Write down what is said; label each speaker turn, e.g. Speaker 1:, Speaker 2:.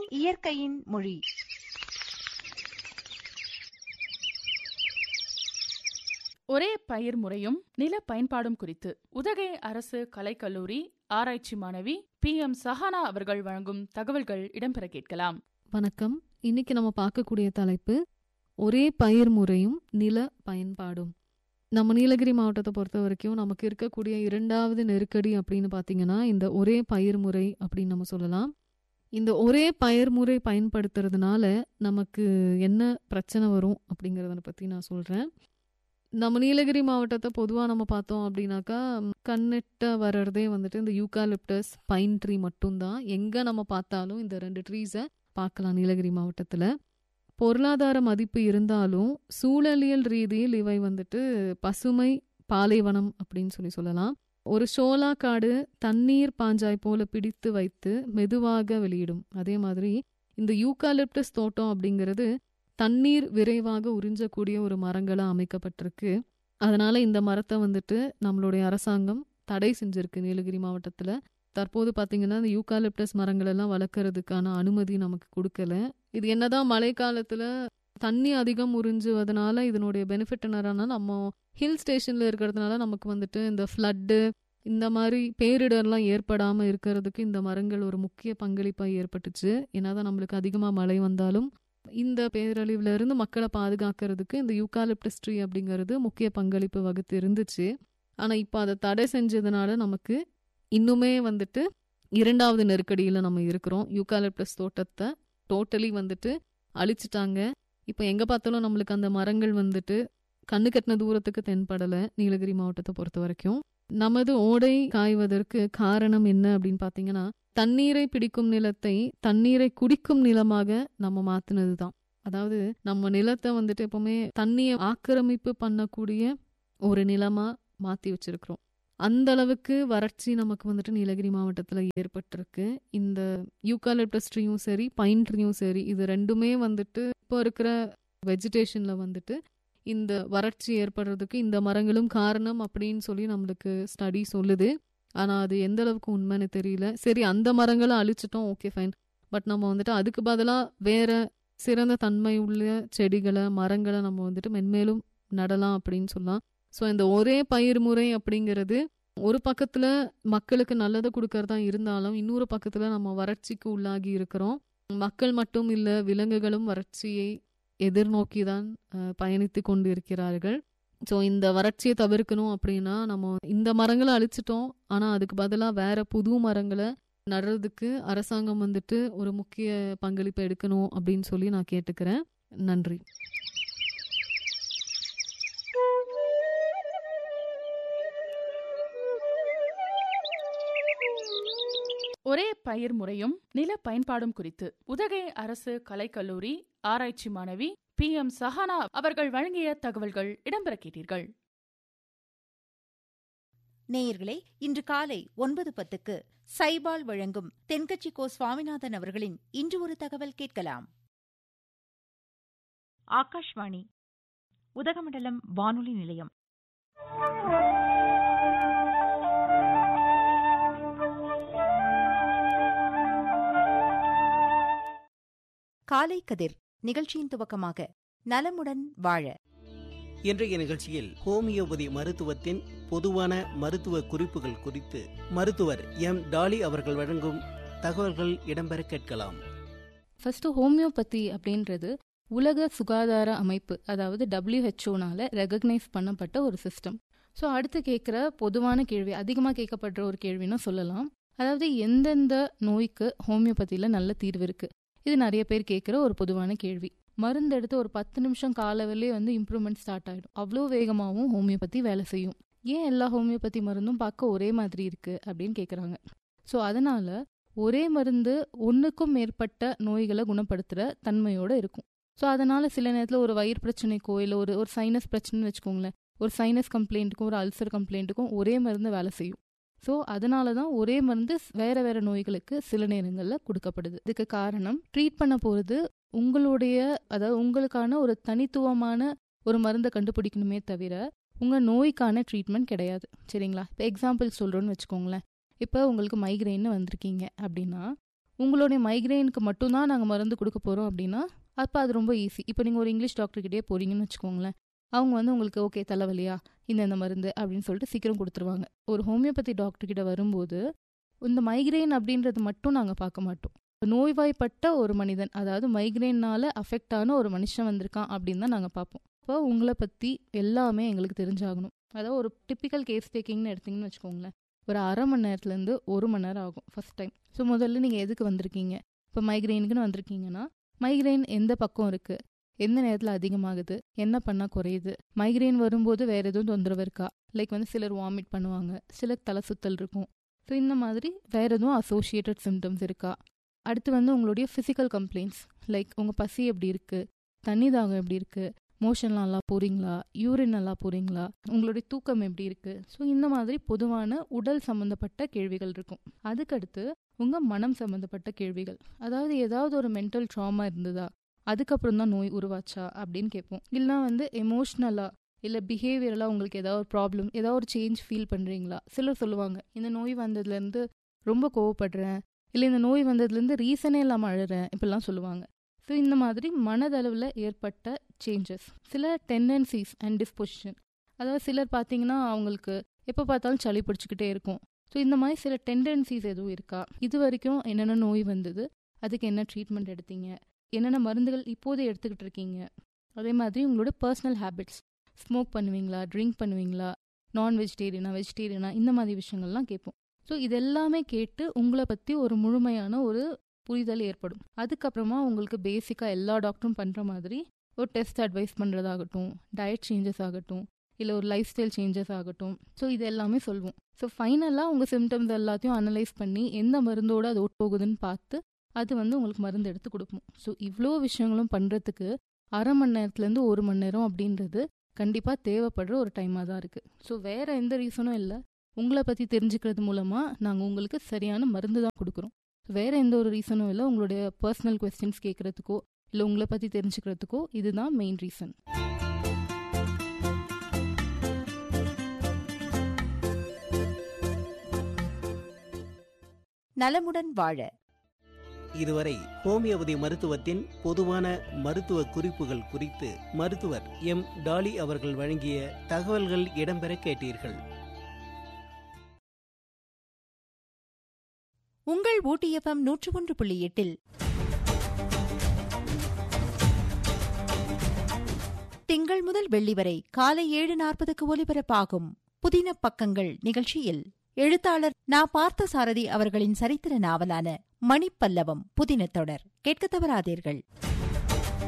Speaker 1: இயற்கையின் மொழி
Speaker 2: ஒரே பயிர் முறையும் நில பயன்பாடும் குறித்து உதகை அரசு கலைக்கல்லூரி ஆராய்ச்சி மாணவி பி எம் சஹானா அவர்கள் வழங்கும் தகவல்கள் இடம்பெற கேட்கலாம்
Speaker 3: வணக்கம் இன்னைக்கு நம்ம பார்க்கக்கூடிய தலைப்பு ஒரே பயிர் முறையும் நில பயன்பாடும் நம்ம நீலகிரி மாவட்டத்தை பொறுத்த வரைக்கும் நமக்கு இருக்கக்கூடிய இரண்டாவது நெருக்கடி அப்படின்னு பார்த்தீங்கன்னா இந்த ஒரே பயிர் முறை அப்படின்னு நம்ம சொல்லலாம் இந்த ஒரே பயிர் முறை பயன்படுத்துறதுனால நமக்கு என்ன பிரச்சனை வரும் அப்படிங்கிறத பற்றி நான் சொல்கிறேன் நம்ம நீலகிரி மாவட்டத்தை பொதுவாக நம்ம பார்த்தோம் அப்படின்னாக்கா கண்ணெட்ட வர்றதே வந்துட்டு இந்த யூகாலிப்டஸ் பைன் ட்ரீ மட்டும்தான் எங்கே நம்ம பார்த்தாலும் இந்த ரெண்டு ட்ரீஸை பார்க்கலாம் நீலகிரி மாவட்டத்தில் பொருளாதார மதிப்பு இருந்தாலும் சூழலியல் ரீதியில் இவை வந்துட்டு பசுமை பாலைவனம் அப்படின்னு சொல்லி சொல்லலாம் ஒரு ஷோலா காடு தண்ணீர் பாஞ்சாய் போல பிடித்து வைத்து மெதுவாக வெளியிடும் அதே மாதிரி இந்த யூகாலிப்டஸ் தோட்டம் அப்படிங்கிறது தண்ணீர் விரைவாக உறிஞ்சக்கூடிய ஒரு மரங்களா அமைக்கப்பட்டிருக்கு அதனால இந்த மரத்தை வந்துட்டு நம்மளுடைய அரசாங்கம் தடை செஞ்சிருக்கு நீலகிரி மாவட்டத்துல தற்போது பாத்தீங்கன்னா இந்த யூகாலிப்டஸ் மரங்கள் எல்லாம் வளர்க்கறதுக்கான அனுமதி நமக்கு கொடுக்கல இது என்னதான் மழை காலத்துல தண்ணி அதிகம் உறிஞ்சுவதனால இதனுடைய பெனிஃபிட் என்னன்னா நம்ம ஹில் ஸ்டேஷன்ல இருக்கிறதுனால நமக்கு வந்துட்டு இந்த ஃப்ளட்டு இந்த மாதிரி பேரிடர்லாம் ஏற்படாம இருக்கிறதுக்கு இந்த மரங்கள் ஒரு முக்கிய பங்களிப்பா ஏற்பட்டுச்சு என்னதான் நம்மளுக்கு அதிகமா மழை வந்தாலும் இந்த பேரழிவுல இருந்து மக்களை பாதுகாக்கிறதுக்கு இந்த யூகாலிப்டஸ் ட்ரீ அப்படிங்கிறது முக்கிய பங்களிப்பு வகுத்து இருந்துச்சு ஆனா இப்போ அதை தடை செஞ்சதுனால நமக்கு இன்னுமே வந்துட்டு இரண்டாவது நெருக்கடியில் நம்ம இருக்கிறோம் யூகாலிப்டஸ் தோட்டத்தை டோட்டலி வந்துட்டு அழிச்சிட்டாங்க இப்போ எங்கே பார்த்தாலும் நம்மளுக்கு அந்த மரங்கள் வந்துட்டு கண்ணு கட்டின தூரத்துக்கு தென்படலை நீலகிரி மாவட்டத்தை பொறுத்த வரைக்கும் நமது ஓடை காய்வதற்கு காரணம் என்ன அப்படின்னு பார்த்தீங்கன்னா தண்ணீரை பிடிக்கும் நிலத்தை தண்ணீரை குடிக்கும் நிலமாக நம்ம மாத்தினது தான் அதாவது நம்ம நிலத்தை வந்துட்டு எப்பவுமே தண்ணியை ஆக்கிரமிப்பு பண்ணக்கூடிய ஒரு நிலமா மாத்தி வச்சிருக்கிறோம் அந்த அளவுக்கு வறட்சி நமக்கு வந்துட்டு நீலகிரி மாவட்டத்தில் ஏற்பட்டிருக்கு இந்த யூகாலிப்டஸ் ட்ரீயும் சரி பைன் ட்ரீயும் சரி இது ரெண்டுமே வந்துட்டு இப்போ இருக்கிற வெஜிடேஷனில் வந்துட்டு இந்த வறட்சி ஏற்படுறதுக்கு இந்த மரங்களும் காரணம் அப்படின்னு சொல்லி நம்மளுக்கு ஸ்டடி சொல்லுது ஆனால் அது எந்த அளவுக்கு உண்மைன்னு தெரியல சரி அந்த மரங்களை அழிச்சிட்டோம் ஓகே ஃபைன் பட் நம்ம வந்துட்டு அதுக்கு பதிலாக வேற சிறந்த தன்மை உள்ள செடிகளை மரங்களை நம்ம வந்துட்டு மென்மேலும் நடலாம் அப்படின்னு சொல்லலாம் ஸோ இந்த ஒரே பயிர் முறை அப்படிங்கிறது ஒரு பக்கத்துல மக்களுக்கு நல்லதை கொடுக்கறதா இருந்தாலும் இன்னொரு பக்கத்துல நம்ம வறட்சிக்கு உள்ளாகி இருக்கிறோம் மக்கள் மட்டும் இல்ல விலங்குகளும் வறட்சியை எதிர்நோக்கி தான் பயணித்து கொண்டு இருக்கிறார்கள் ஸோ இந்த வறட்சியை தவிர்க்கணும் அப்படின்னா நம்ம இந்த மரங்களை அழிச்சிட்டோம் ஆனால் அதுக்கு பதிலாக வேற புது மரங்களை நடுறதுக்கு அரசாங்கம் வந்துட்டு ஒரு முக்கிய பங்களிப்பை எடுக்கணும் அப்படின்னு சொல்லி நான் கேட்டுக்கிறேன் நன்றி
Speaker 2: ஒரே பயிர் முறையும் நில பயன்பாடும் குறித்து உதகை அரசு கலைக்கல்லூரி ஆராய்ச்சி மாணவி பி எம் சஹானா அவர்கள் வழங்கிய தகவல்கள் இடம்பெற கேட்டீர்கள்
Speaker 1: நேயர்களே இன்று காலை ஒன்பது பத்துக்கு சைபால் வழங்கும் தென்கட்சி கோ சுவாமிநாதன் அவர்களின் இன்று ஒரு தகவல் கேட்கலாம் ஆகாஷ்வாணி உதகமண்டலம் வானொலி நிலையம் காலை கதிர் நிகழ்ச்சியின் துவக்கமாக நலமுடன் வாழ
Speaker 4: இன்றைய நிகழ்ச்சியில் ஹோமியோபதி மருத்துவத்தின் பொதுவான மருத்துவ குறிப்புகள் குறித்து மருத்துவர் எம் டாலி அவர்கள் வழங்கும் தகவல்கள் இடம்பெற கேட்கலாம்
Speaker 5: ஃபர்ஸ்ட் ஹோமியோபதி அப்படின்றது உலக சுகாதார அமைப்பு அதாவது டபிள்யூஹெச்ஓனால ரெகக்னைஸ் பண்ணப்பட்ட ஒரு சிஸ்டம் ஸோ அடுத்து கேட்குற பொதுவான கேள்வி அதிகமாக கேட்கப்படுற ஒரு கேள்வின்னு சொல்லலாம் அதாவது எந்தெந்த நோய்க்கு ஹோமியோபதியில் நல்ல தீர்வு இருக்கு இது நிறைய பேர் கேட்குற ஒரு பொதுவான கேள்வி மருந்து எடுத்து ஒரு பத்து நிமிஷம் காலவரிலே வந்து இம்ப்ரூவ்மெண்ட் ஸ்டார்ட் ஆகிடும் அவ்வளோ வேகமாகவும் ஹோமியோபதி வேலை செய்யும் ஏன் எல்லா ஹோமியோபதி மருந்தும் பார்க்க ஒரே மாதிரி இருக்கு அப்படின்னு கேட்குறாங்க ஸோ அதனால ஒரே மருந்து ஒன்றுக்கும் மேற்பட்ட நோய்களை குணப்படுத்துகிற தன்மையோடு இருக்கும் ஸோ அதனால சில நேரத்தில் ஒரு வயிறு பிரச்சனைக்கோ இல்லை ஒரு ஒரு சைனஸ் பிரச்சனைன்னு வச்சுக்கோங்களேன் ஒரு சைனஸ் கம்ப்ளைண்ட்டுக்கும் ஒரு அல்சர் கம்ப்ளைண்ட்டுக்கும் ஒரே மருந்து வேலை செய்யும் ஸோ அதனால தான் ஒரே மருந்து வேற வேற நோய்களுக்கு சில நேரங்களில் கொடுக்கப்படுது இதுக்கு காரணம் ட்ரீட் பண்ண போகிறது உங்களுடைய அதாவது உங்களுக்கான ஒரு தனித்துவமான ஒரு மருந்தை கண்டுபிடிக்கணுமே தவிர உங்கள் நோய்க்கான ட்ரீட்மெண்ட் கிடையாது சரிங்களா இப்போ எக்ஸாம்பிள் சொல்கிறோன்னு வச்சுக்கோங்களேன் இப்போ உங்களுக்கு மைக்ரைன்னு வந்திருக்கீங்க அப்படின்னா உங்களுடைய மைக்ரைனுக்கு மட்டும்தான் நாங்கள் மருந்து கொடுக்க போகிறோம் அப்படின்னா அப்போ அது ரொம்ப ஈஸி இப்போ நீங்கள் ஒரு இங்கிலீஷ் டாக்டர்கிட்டயே போறீங்கன்னு வச்சுக்கோங்களேன் அவங்க வந்து உங்களுக்கு ஓகே தலைவலியா இந்த இந்த மருந்து அப்படின்னு சொல்லிட்டு சீக்கிரம் கொடுத்துருவாங்க ஒரு ஹோமியோபதி டாக்டர்கிட்ட வரும்போது இந்த மைக்ரைன் அப்படின்றது மட்டும் நாங்கள் பார்க்க மாட்டோம் நோய்வாய்ப்பட்ட ஒரு மனிதன் அதாவது மைக்ரைனால் அஃபெக்ட் ஆன ஒரு மனுஷன் வந்திருக்கான் அப்படின்னு தான் நாங்கள் பார்ப்போம் இப்போ உங்களை பற்றி எல்லாமே எங்களுக்கு தெரிஞ்சாகணும் அதாவது ஒரு டிப்பிக்கல் கேஸ் டேக்கிங்னு எடுத்தீங்கன்னு வச்சுக்கோங்களேன் ஒரு அரை மணி நேரத்துலேருந்து ஒரு மணி நேரம் ஆகும் ஃபர்ஸ்ட் டைம் ஸோ முதல்ல நீங்கள் எதுக்கு வந்திருக்கீங்க இப்போ மைக்ரெயினுக்குன்னு வந்திருக்கீங்கன்னா மைக்ரெயின் எந்த பக்கம் இருக்குது எந்த நேரத்தில் அதிகமாகுது என்ன பண்ணால் குறையுது மைக்ரெயின் வரும்போது வேறு எதுவும் தொந்தரவு இருக்கா லைக் வந்து சிலர் வாமிட் பண்ணுவாங்க சிலர் தலை சுத்தல் இருக்கும் ஸோ இந்த மாதிரி வேறு எதுவும் அசோசியேட்டட் சிம்டம்ஸ் இருக்கா அடுத்து வந்து உங்களுடைய ஃபிசிக்கல் கம்ப்ளைண்ட்ஸ் லைக் உங்கள் பசி எப்படி இருக்குது தண்ணி தாகம் எப்படி இருக்குது மோஷன் நல்லா போகிறீங்களா யூரின் நல்லா போகிறீங்களா உங்களுடைய தூக்கம் எப்படி இருக்குது ஸோ இந்த மாதிரி பொதுவான உடல் சம்மந்தப்பட்ட கேள்விகள் இருக்கும் அதுக்கடுத்து உங்கள் மனம் சம்மந்தப்பட்ட கேள்விகள் அதாவது ஏதாவது ஒரு மென்டல் ட்ராமா இருந்ததா அதுக்கப்புறம் தான் நோய் உருவாச்சா அப்படின்னு கேட்போம் இல்லைனா வந்து எமோஷ்னலாக இல்லை பிஹேவியரலாக உங்களுக்கு ஏதாவது ஒரு ப்ராப்ளம் ஏதாவது ஒரு சேஞ்ச் ஃபீல் பண்ணுறீங்களா சிலர் சொல்லுவாங்க இந்த நோய் வந்ததுலேருந்து ரொம்ப கோவப்படுறேன் இல்லை இந்த நோய் வந்ததுலேருந்து ரீசனே இல்லாமல் அழுறேன் இப்படிலாம் சொல்லுவாங்க ஸோ இந்த மாதிரி மனதளவில் ஏற்பட்ட சேஞ்சஸ் சில டெண்டன்சிஸ் அண்ட் டிஸ்பொசிஷன் அதாவது சிலர் பார்த்தீங்கன்னா அவங்களுக்கு எப்போ பார்த்தாலும் சளி பிடிச்சிக்கிட்டே இருக்கும் ஸோ இந்த மாதிரி சில டெண்டன்சிஸ் எதுவும் இருக்கா இது வரைக்கும் என்னென்ன நோய் வந்தது அதுக்கு என்ன ட்ரீட்மெண்ட் எடுத்தீங்க என்னென்ன மருந்துகள் இப்போதே எடுத்துக்கிட்டு இருக்கீங்க அதே மாதிரி உங்களோட பர்சனல் ஹேபிட்ஸ் ஸ்மோக் பண்ணுவீங்களா ட்ரிங்க் பண்ணுவீங்களா நான் வெஜிடேரியனா வெஜிடேரியனா இந்த மாதிரி விஷயங்கள்லாம் கேட்போம் ஸோ இதெல்லாமே கேட்டு உங்களை பற்றி ஒரு முழுமையான ஒரு புரிதல் ஏற்படும் அதுக்கப்புறமா உங்களுக்கு பேசிக்காக எல்லா டாக்டரும் பண்ணுற மாதிரி ஒரு டெஸ்ட் அட்வைஸ் பண்ணுறதாகட்டும் டயட் சேஞ்சஸ் ஆகட்டும் இல்லை ஒரு லைஃப் ஸ்டைல் சேஞ்சஸ் ஆகட்டும் ஸோ இது எல்லாமே சொல்வோம் ஸோ ஃபைனலாக உங்கள் சிம்டம்ஸ் எல்லாத்தையும் அனலைஸ் பண்ணி எந்த மருந்தோடு அது ஒட்டு போகுதுன்னு பார்த்து அது வந்து உங்களுக்கு மருந்து எடுத்து கொடுப்போம் ஸோ இவ்வளோ விஷயங்களும் பண்ணுறதுக்கு அரை மணி நேரத்துலேருந்து ஒரு மணி நேரம் அப்படின்றது கண்டிப்பாக தேவைப்படுற ஒரு டைமாக தான் இருக்குது ஸோ வேறு எந்த ரீசனும் இல்லை உங்களை பற்றி தெரிஞ்சுக்கிறது மூலமாக நாங்கள் உங்களுக்கு சரியான மருந்து தான் கொடுக்குறோம் வேறு எந்த ஒரு ரீசனும் இல்லை உங்களுடைய பர்சனல் கொஸ்டின்ஸ் கேட்குறதுக்கோ இல்லை உங்களை பற்றி தெரிஞ்சுக்கிறதுக்கோ இதுதான் மெயின் ரீசன்
Speaker 1: நலமுடன் வாழ
Speaker 4: இதுவரை ஹோமியோபதி மருத்துவத்தின் பொதுவான மருத்துவ குறிப்புகள் குறித்து மருத்துவர் எம் டாலி அவர்கள் வழங்கிய தகவல்கள் இடம்பெற கேட்டீர்கள்
Speaker 1: உங்கள் ஊட்டியப்பம் நூற்று ஒன்று புள்ளி எட்டில் திங்கள் முதல் வெள்ளி வரை காலை ஏழு நாற்பதுக்கு ஒலிபரப்பாகும் புதின பக்கங்கள் நிகழ்ச்சியில் எழுத்தாளர் நா பார்த்தசாரதி அவர்களின் சரித்திர நாவலான மணிப்பல்லவம் புதின தொடர் கேட்க தவறாதீர்கள்